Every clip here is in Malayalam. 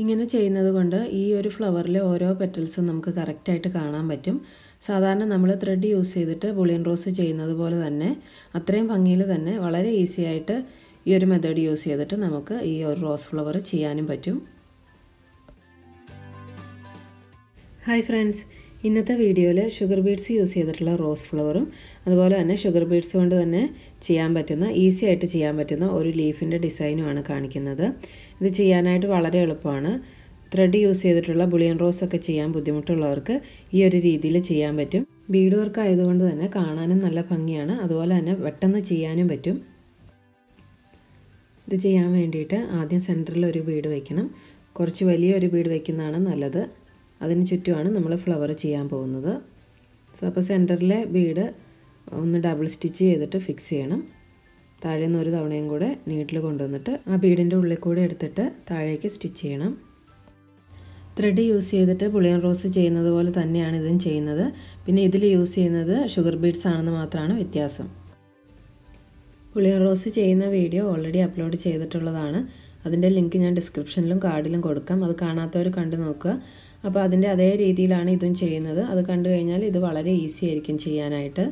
ഇങ്ങനെ ചെയ്യുന്നത് കൊണ്ട് ഈ ഒരു ഫ്ലവറിലെ ഓരോ പെറ്റൽസും നമുക്ക് കറക്റ്റായിട്ട് കാണാൻ പറ്റും സാധാരണ നമ്മൾ ത്രെഡ് യൂസ് ചെയ്തിട്ട് ബുളിയൻ റോസ് ചെയ്യുന്നത് പോലെ തന്നെ അത്രയും ഭംഗിയിൽ തന്നെ വളരെ ഈസി ആയിട്ട് ഈ ഒരു മെത്തേഡ് യൂസ് ചെയ്തിട്ട് നമുക്ക് ഈ ഒരു റോസ് ഫ്ലവർ ചെയ്യാനും പറ്റും ഹായ് ഫ്രണ്ട്സ് ഇന്നത്തെ വീഡിയോയിൽ ഷുഗർ ബീഡ്സ് യൂസ് ചെയ്തിട്ടുള്ള റോസ് ഫ്ലവറും അതുപോലെ തന്നെ ഷുഗർ ബീഡ്സ് കൊണ്ട് തന്നെ ചെയ്യാൻ പറ്റുന്ന ഈസി ആയിട്ട് ചെയ്യാൻ പറ്റുന്ന ഒരു ലീഫിൻ്റെ ഡിസൈനുമാണ് കാണിക്കുന്നത് ഇത് ചെയ്യാനായിട്ട് വളരെ എളുപ്പമാണ് ത്രെഡ് യൂസ് ചെയ്തിട്ടുള്ള ബുളിയൻ റോസ് ഒക്കെ ചെയ്യാൻ ബുദ്ധിമുട്ടുള്ളവർക്ക് ഈ ഒരു രീതിയിൽ ചെയ്യാൻ പറ്റും ബീഡ് വർക്ക് ആയതുകൊണ്ട് തന്നെ കാണാനും നല്ല ഭംഗിയാണ് അതുപോലെ തന്നെ പെട്ടെന്ന് ചെയ്യാനും പറ്റും ഇത് ചെയ്യാൻ വേണ്ടിയിട്ട് ആദ്യം സെൻറ്ററിൽ ഒരു ബീഡ് വയ്ക്കണം കുറച്ച് വലിയൊരു ബീഡ് വയ്ക്കുന്നതാണ് നല്ലത് അതിന് ചുറ്റുമാണ് നമ്മൾ ഫ്ലവർ ചെയ്യാൻ പോകുന്നത് സോ അപ്പോൾ സെൻറ്ററിലെ ബീഡ് ഒന്ന് ഡബിൾ സ്റ്റിച്ച് ചെയ്തിട്ട് ഫിക്സ് ചെയ്യണം താഴെ നിന്ന് ഒരു തവണയും കൂടെ നീട്ടിൽ കൊണ്ടുവന്നിട്ട് ആ ബീഡിൻ്റെ ഉള്ളിൽ കൂടെ എടുത്തിട്ട് താഴേക്ക് സ്റ്റിച്ച് ചെയ്യണം ത്രെഡ് യൂസ് ചെയ്തിട്ട് പുളിയൻ റോസ് ചെയ്യുന്നത് പോലെ തന്നെയാണ് ഇതും ചെയ്യുന്നത് പിന്നെ ഇതിൽ യൂസ് ചെയ്യുന്നത് ഷുഗർ ബീഡ്സ് ആണെന്ന് മാത്രമാണ് വ്യത്യാസം പുളിയൻ റോസ് ചെയ്യുന്ന വീഡിയോ ഓൾറെഡി അപ്ലോഡ് ചെയ്തിട്ടുള്ളതാണ് അതിൻ്റെ ലിങ്ക് ഞാൻ ഡിസ്ക്രിപ്ഷനിലും കാർഡിലും കൊടുക്കാം അത് കാണാത്തവർ കണ്ടു നോക്കുക അപ്പോൾ അതിൻ്റെ അതേ രീതിയിലാണ് ഇതും ചെയ്യുന്നത് അത് കണ്ടു കഴിഞ്ഞാൽ ഇത് വളരെ ഈസി ആയിരിക്കും ചെയ്യാനായിട്ട്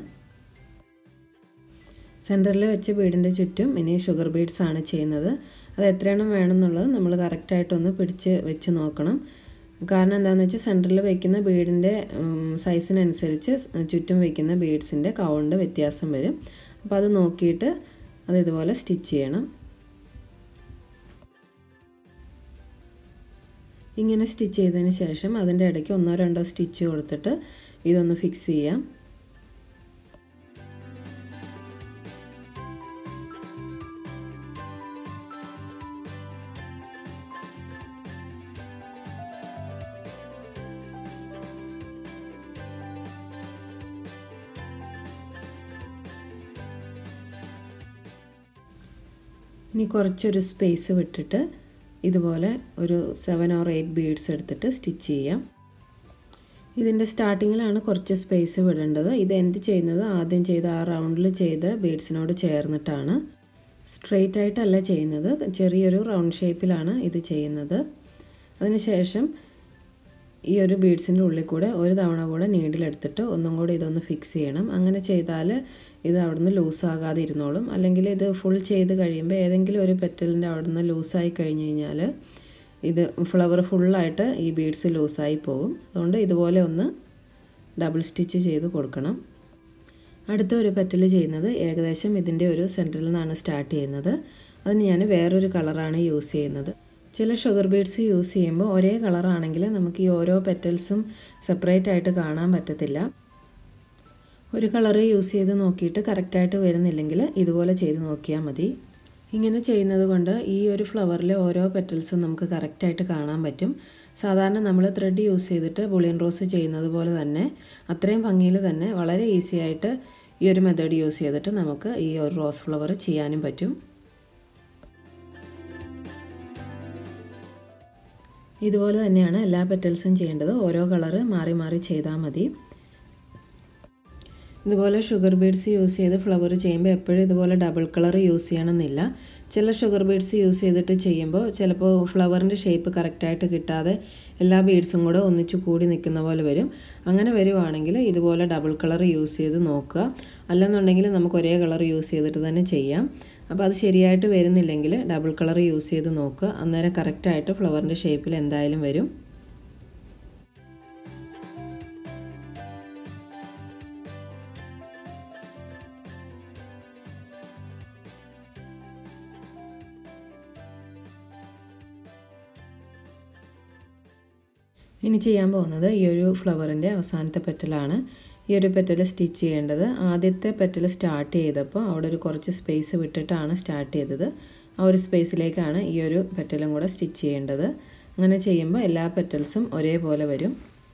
സെൻറ്ററിൽ വെച്ച് ബീഡിൻ്റെ ചുറ്റും ഇനി ഷുഗർ ബീഡ്സ് ആണ് ചെയ്യുന്നത് അത് എത്രയെണ്ണം വേണമെന്നുള്ളത് നമ്മൾ കറക്റ്റായിട്ടൊന്ന് പിടിച്ച് വെച്ച് നോക്കണം കാരണം എന്താണെന്ന് വെച്ചാൽ സെൻറ്ററിൽ വയ്ക്കുന്ന ബീഡിൻ്റെ സൈസിനനുസരിച്ച് ചുറ്റും വയ്ക്കുന്ന ബീഡ്സിൻ്റെ കൗണ്ട് വ്യത്യാസം വരും അപ്പോൾ അത് നോക്കിയിട്ട് അത് ഇതുപോലെ സ്റ്റിച്ച് ചെയ്യണം ഇങ്ങനെ സ്റ്റിച്ച് ചെയ്തതിന് ശേഷം അതിൻ്റെ ഇടയ്ക്ക് ഒന്നോ രണ്ടോ സ്റ്റിച്ച് കൊടുത്തിട്ട് ഇതൊന്ന് ഫിക്സ് ചെയ്യാം ഇനി കുറച്ചൊരു സ്പേസ് വിട്ടിട്ട് ഇതുപോലെ ഒരു സെവൻ ഓർ എയ്റ്റ് ബീഡ്സ് എടുത്തിട്ട് സ്റ്റിച്ച് ചെയ്യാം ഇതിൻ്റെ സ്റ്റാർട്ടിങ്ങിലാണ് കുറച്ച് സ്പേസ് വിടേണ്ടത് ഇത് എൻഡ് ചെയ്യുന്നത് ആദ്യം ചെയ്ത ആ റൗണ്ടിൽ ചെയ്ത ബീഡ്സിനോട് ചേർന്നിട്ടാണ് സ്ട്രെയിറ്റ് ആയിട്ടല്ല ചെയ്യുന്നത് ചെറിയൊരു റൗണ്ട് ഷേപ്പിലാണ് ഇത് ചെയ്യുന്നത് അതിനുശേഷം ഈ ഒരു ബീഡ്സിൻ്റെ ഉള്ളിൽ കൂടെ ഒരു തവണ കൂടെ നീഡിലെടുത്തിട്ട് ഒന്നും കൂടി ഇതൊന്ന് ഫിക്സ് ചെയ്യണം അങ്ങനെ ചെയ്താൽ ഇത് അവിടുന്ന് ലൂസാകാതെ ഇരുന്നോളും അല്ലെങ്കിൽ ഇത് ഫുൾ ചെയ്ത് കഴിയുമ്പോൾ ഏതെങ്കിലും ഒരു പെറ്റലിൻ്റെ അവിടുന്ന് ലൂസായി കഴിഞ്ഞ് കഴിഞ്ഞാൽ ഇത് ഫ്ലവർ ഫുള്ളായിട്ട് ഈ ബീഡ്സ് ലൂസായി പോകും അതുകൊണ്ട് ഇതുപോലെ ഒന്ന് ഡബിൾ സ്റ്റിച്ച് ചെയ്ത് കൊടുക്കണം അടുത്ത ഒരു പെറ്റൽ ചെയ്യുന്നത് ഏകദേശം ഇതിൻ്റെ ഒരു സെൻറ്ററിൽ നിന്നാണ് സ്റ്റാർട്ട് ചെയ്യുന്നത് അതിന് ഞാൻ വേറൊരു കളറാണ് യൂസ് ചെയ്യുന്നത് ചില ഷുഗർ ബീഡ്സ് യൂസ് ചെയ്യുമ്പോൾ ഒരേ കളറാണെങ്കിൽ നമുക്ക് ഈ ഓരോ പെറ്റൽസും സെപ്പറേറ്റ് ആയിട്ട് കാണാൻ പറ്റത്തില്ല ഒരു കളറ് യൂസ് ചെയ്ത് നോക്കിയിട്ട് കറക്റ്റായിട്ട് വരുന്നില്ലെങ്കിൽ ഇതുപോലെ ചെയ്ത് നോക്കിയാൽ മതി ഇങ്ങനെ ചെയ്യുന്നത് കൊണ്ട് ഈ ഒരു ഫ്ലവറിലെ ഓരോ പെറ്റൽസും നമുക്ക് കറക്റ്റായിട്ട് കാണാൻ പറ്റും സാധാരണ നമ്മൾ ത്രെഡ് യൂസ് ചെയ്തിട്ട് ബുളിയൻ റോസ് ചെയ്യുന്നത് പോലെ തന്നെ അത്രയും ഭംഗിയിൽ തന്നെ വളരെ ഈസി ആയിട്ട് ഈ ഒരു മെത്തേഡ് യൂസ് ചെയ്തിട്ട് നമുക്ക് ഈ ഒരു റോസ് ഫ്ലവർ ചെയ്യാനും പറ്റും ഇതുപോലെ തന്നെയാണ് എല്ലാ പെറ്റൽസും ചെയ്യേണ്ടത് ഓരോ കളറ് മാറി മാറി ചെയ്താൽ മതി ഇതുപോലെ ഷുഗർ ബീഡ്സ് യൂസ് ചെയ്ത് ഫ്ലവർ ചെയ്യുമ്പോൾ എപ്പോഴും ഇതുപോലെ ഡബിൾ കളർ യൂസ് ചെയ്യണമെന്നില്ല ചില ഷുഗർ ബീഡ്സ് യൂസ് ചെയ്തിട്ട് ചെയ്യുമ്പോൾ ചിലപ്പോൾ ഫ്ലവറിൻ്റെ ഷേപ്പ് കറക്റ്റായിട്ട് കിട്ടാതെ എല്ലാ ബീഡ്സും കൂടെ ഒന്നിച്ചു കൂടി നിൽക്കുന്ന പോലെ വരും അങ്ങനെ വരുവാണെങ്കിൽ ഇതുപോലെ ഡബിൾ കളർ യൂസ് ചെയ്ത് നോക്കുക അല്ലെന്നുണ്ടെങ്കിൽ നമുക്ക് ഒരേ കളർ യൂസ് ചെയ്തിട്ട് തന്നെ ചെയ്യാം അപ്പോൾ അത് ശരിയായിട്ട് വരുന്നില്ലെങ്കിൽ ഡബിൾ കളർ യൂസ് ചെയ്ത് നോക്കുക അന്നേരം കറക്റ്റായിട്ട് ഫ്ലവറിൻ്റെ ഷേപ്പിൽ എന്തായാലും വരും ഇനി ചെയ്യാൻ പോകുന്നത് ഈ ഒരു ഫ്ലവറിൻ്റെ അവസാനത്തെ പെറ്റലാണ് ഈ ഒരു പെറ്റൽ സ്റ്റിച്ച് ചെയ്യേണ്ടത് ആദ്യത്തെ പെറ്റൽ സ്റ്റാർട്ട് ചെയ്തപ്പോൾ അവിടെ ഒരു കുറച്ച് സ്പേസ് വിട്ടിട്ടാണ് സ്റ്റാർട്ട് ചെയ്തത് ആ ഒരു സ്പേസിലേക്കാണ് ഈ ഒരു പെറ്റലും കൂടെ സ്റ്റിച്ച് ചെയ്യേണ്ടത് അങ്ങനെ ചെയ്യുമ്പോൾ എല്ലാ പെറ്റൽസും ഒരേപോലെ വരും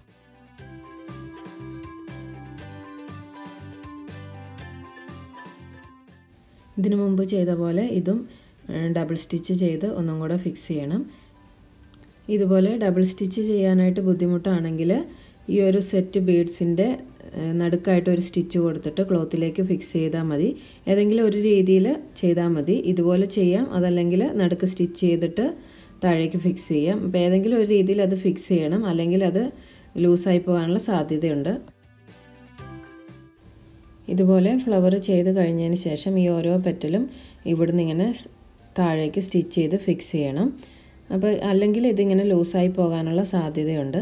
ഇതിനു മുമ്പ് ചെയ്ത പോലെ ഇതും ഡബിൾ സ്റ്റിച്ച് ചെയ്ത് ഒന്നും കൂടെ ഫിക്സ് ചെയ്യണം ഇതുപോലെ ഡബിൾ സ്റ്റിച്ച് ചെയ്യാനായിട്ട് ബുദ്ധിമുട്ടാണെങ്കിൽ ഈ ഒരു സെറ്റ് ബീഡ്സിൻ്റെ നടുക്കായിട്ട് ഒരു സ്റ്റിച്ച് കൊടുത്തിട്ട് ക്ലോത്തിലേക്ക് ഫിക്സ് ചെയ്താൽ മതി ഏതെങ്കിലും ഒരു രീതിയിൽ ചെയ്താൽ മതി ഇതുപോലെ ചെയ്യാം അതല്ലെങ്കിൽ നടുക്ക് സ്റ്റിച്ച് ചെയ്തിട്ട് താഴേക്ക് ഫിക്സ് ചെയ്യാം അപ്പോൾ ഏതെങ്കിലും ഒരു രീതിയിൽ അത് ഫിക്സ് ചെയ്യണം അല്ലെങ്കിൽ അത് ലൂസായി പോകാനുള്ള സാധ്യതയുണ്ട് ഇതുപോലെ ഫ്ലവർ ചെയ്ത് കഴിഞ്ഞതിന് ശേഷം ഈ ഓരോ പെറ്റലും ഇവിടുന്ന് ഇങ്ങനെ താഴേക്ക് സ്റ്റിച്ച് ചെയ്ത് ഫിക്സ് ചെയ്യണം അപ്പോൾ അല്ലെങ്കിൽ ഇതിങ്ങനെ ലൂസായി പോകാനുള്ള സാധ്യതയുണ്ട്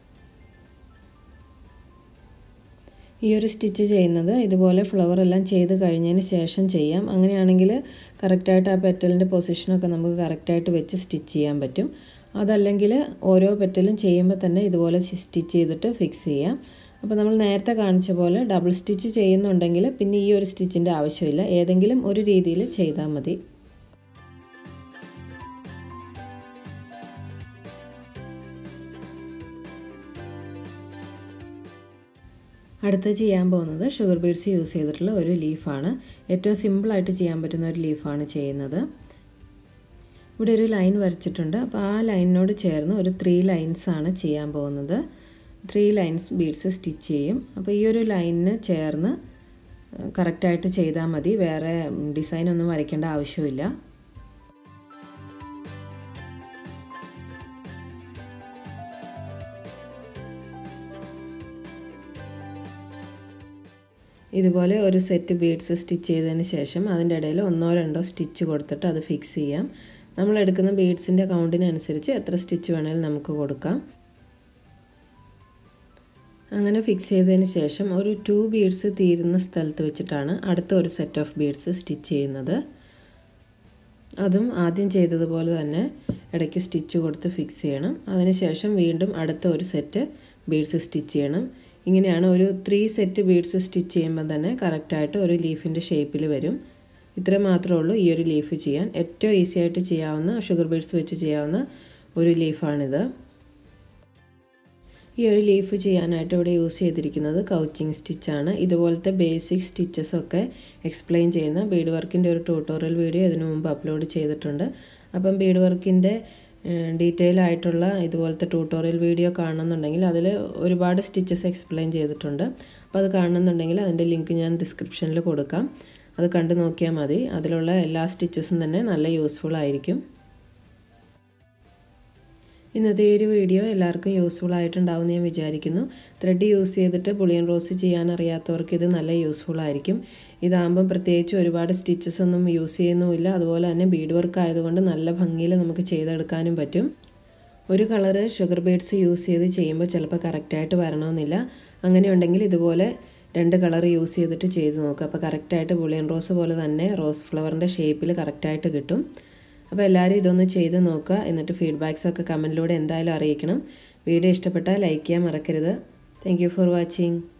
ഈ ഒരു സ്റ്റിച്ച് ചെയ്യുന്നത് ഇതുപോലെ ഫ്ലവർ എല്ലാം ചെയ്ത് കഴിഞ്ഞതിന് ശേഷം ചെയ്യാം അങ്ങനെയാണെങ്കിൽ കറക്റ്റായിട്ട് ആ പെറ്റലിൻ്റെ പൊസിഷനൊക്കെ നമുക്ക് കറക്റ്റായിട്ട് വെച്ച് സ്റ്റിച്ച് ചെയ്യാൻ പറ്റും അതല്ലെങ്കിൽ ഓരോ പെറ്റലും ചെയ്യുമ്പോൾ തന്നെ ഇതുപോലെ സ്റ്റിച്ച് ചെയ്തിട്ട് ഫിക്സ് ചെയ്യാം അപ്പോൾ നമ്മൾ നേരത്തെ കാണിച്ച പോലെ ഡബിൾ സ്റ്റിച്ച് ചെയ്യുന്നുണ്ടെങ്കിൽ പിന്നെ ഈ ഒരു സ്റ്റിച്ചിൻ്റെ ആവശ്യമില്ല ഏതെങ്കിലും ഒരു രീതിയിൽ ചെയ്താൽ മതി അടുത്ത് ചെയ്യാൻ പോകുന്നത് ഷുഗർ ബീഡ്സ് യൂസ് ചെയ്തിട്ടുള്ള ഒരു ലീഫാണ് ഏറ്റവും സിമ്പിളായിട്ട് ചെയ്യാൻ പറ്റുന്ന ഒരു ലീഫാണ് ചെയ്യുന്നത് ഇവിടെ ഒരു ലൈൻ വരച്ചിട്ടുണ്ട് അപ്പോൾ ആ ലൈനിനോട് ചേർന്ന് ഒരു ത്രീ ലൈൻസ് ആണ് ചെയ്യാൻ പോകുന്നത് ത്രീ ലൈൻസ് ബീഡ്സ് സ്റ്റിച്ച് ചെയ്യും അപ്പോൾ ഈ ഒരു ലൈനിന് ചേർന്ന് കറക്റ്റായിട്ട് ചെയ്താൽ മതി വേറെ ഡിസൈൻ ഒന്നും വരയ്ക്കേണ്ട ആവശ്യമില്ല ഇതുപോലെ ഒരു സെറ്റ് ബീഡ്സ് സ്റ്റിച്ച് ചെയ്തതിന് ശേഷം അതിൻ്റെ ഇടയിൽ ഒന്നോ രണ്ടോ സ്റ്റിച്ച് കൊടുത്തിട്ട് അത് ഫിക്സ് ചെയ്യാം നമ്മൾ എടുക്കുന്ന ബീഡ്സിൻ്റെ കൗണ്ടിനനുസരിച്ച് എത്ര സ്റ്റിച്ച് വേണമെങ്കിലും നമുക്ക് കൊടുക്കാം അങ്ങനെ ഫിക്സ് ചെയ്തതിന് ശേഷം ഒരു ടു ബീഡ്സ് തീരുന്ന സ്ഥലത്ത് വെച്ചിട്ടാണ് അടുത്ത ഒരു സെറ്റ് ഓഫ് ബീഡ്സ് സ്റ്റിച്ച് ചെയ്യുന്നത് അതും ആദ്യം ചെയ്തതുപോലെ തന്നെ ഇടയ്ക്ക് സ്റ്റിച്ച് കൊടുത്ത് ഫിക്സ് ചെയ്യണം അതിനുശേഷം വീണ്ടും അടുത്ത ഒരു സെറ്റ് ബീഡ്സ് സ്റ്റിച്ച് ചെയ്യണം ഇങ്ങനെയാണ് ഒരു ത്രീ സെറ്റ് ബീഡ്സ് സ്റ്റിച്ച് ചെയ്യുമ്പോൾ തന്നെ കറക്റ്റായിട്ട് ഒരു ലീഫിൻ്റെ ഷേപ്പിൽ വരും ഇത്ര മാത്രമേ ഉള്ളൂ ഈ ഒരു ലീഫ് ചെയ്യാൻ ഏറ്റവും ഈസി ആയിട്ട് ചെയ്യാവുന്ന ഷുഗർ ബീഡ്സ് വെച്ച് ചെയ്യാവുന്ന ഒരു ലീഫാണിത് ഈ ഒരു ലീഫ് ചെയ്യാനായിട്ട് ഇവിടെ യൂസ് ചെയ്തിരിക്കുന്നത് കൗച്ചിങ് സ്റ്റിച്ചാണ് ഇതുപോലത്തെ ബേസിക് സ്റ്റിച്ചസൊക്കെ എക്സ്പ്ലെയിൻ ചെയ്യുന്ന ബീഡ് വർക്കിൻ്റെ ഒരു ട്യൂട്ടോറിയൽ വീഡിയോ ഇതിനു മുമ്പ് അപ്ലോഡ് ചെയ്തിട്ടുണ്ട് അപ്പം ബീഡ് വർക്കിൻ്റെ ഡീറ്റെയിൽ ആയിട്ടുള്ള ഇതുപോലത്തെ ട്യൂട്ടോറിയൽ വീഡിയോ കാണുന്നുണ്ടെങ്കിൽ അതിൽ ഒരുപാട് സ്റ്റിച്ചസ് എക്സ്പ്ലെയിൻ ചെയ്തിട്ടുണ്ട് അപ്പോൾ അത് കാണുന്നുണ്ടെങ്കിൽ അതിൻ്റെ ലിങ്ക് ഞാൻ ഡിസ്ക്രിപ്ഷനിൽ കൊടുക്കാം അത് കണ്ടു നോക്കിയാൽ മതി അതിലുള്ള എല്ലാ സ്റ്റിച്ചസും തന്നെ നല്ല യൂസ്ഫുൾ ആയിരിക്കും ഇന്നത്തെ ഈ ഒരു വീഡിയോ എല്ലാവർക്കും യൂസ്ഫുൾ ആയിട്ടുണ്ടാവും ഞാൻ വിചാരിക്കുന്നു ത്രെഡ് യൂസ് ചെയ്തിട്ട് പുളിയൻ റോസ് ചെയ്യാൻ അറിയാത്തവർക്ക് ഇത് നല്ല യൂസ്ഫുൾ ആയിരിക്കും ഇതാകുമ്പം പ്രത്യേകിച്ച് ഒരുപാട് സ്റ്റിച്ചസ് ഒന്നും യൂസ് ചെയ്യുന്നുമില്ല അതുപോലെ തന്നെ ബീഡ് വർക്ക് ആയതുകൊണ്ട് നല്ല ഭംഗിയിൽ നമുക്ക് ചെയ്തെടുക്കാനും പറ്റും ഒരു കളറ് ഷുഗർ ബീഡ്സ് യൂസ് ചെയ്ത് ചെയ്യുമ്പോൾ ചിലപ്പോൾ കറക്റ്റായിട്ട് വരണമെന്നില്ല അങ്ങനെയുണ്ടെങ്കിൽ ഇതുപോലെ രണ്ട് കളർ യൂസ് ചെയ്തിട്ട് ചെയ്ത് നോക്കുക അപ്പോൾ കറക്റ്റായിട്ട് പുളിയൻ റോസ് പോലെ തന്നെ റോസ് ഫ്ലവറിൻ്റെ ഷേപ്പിൽ കറക്റ്റായിട്ട് കിട്ടും അപ്പോൾ എല്ലാവരും ഇതൊന്ന് ചെയ്ത് നോക്കുക എന്നിട്ട് ഫീഡ്ബാക്സ് ഒക്കെ കമൻറ്റിലൂടെ എന്തായാലും അറിയിക്കണം വീഡിയോ ഇഷ്ടപ്പെട്ടാൽ ലൈക്ക് ചെയ്യാൻ മറക്കരുത് താങ്ക് ഫോർ വാച്ചിങ്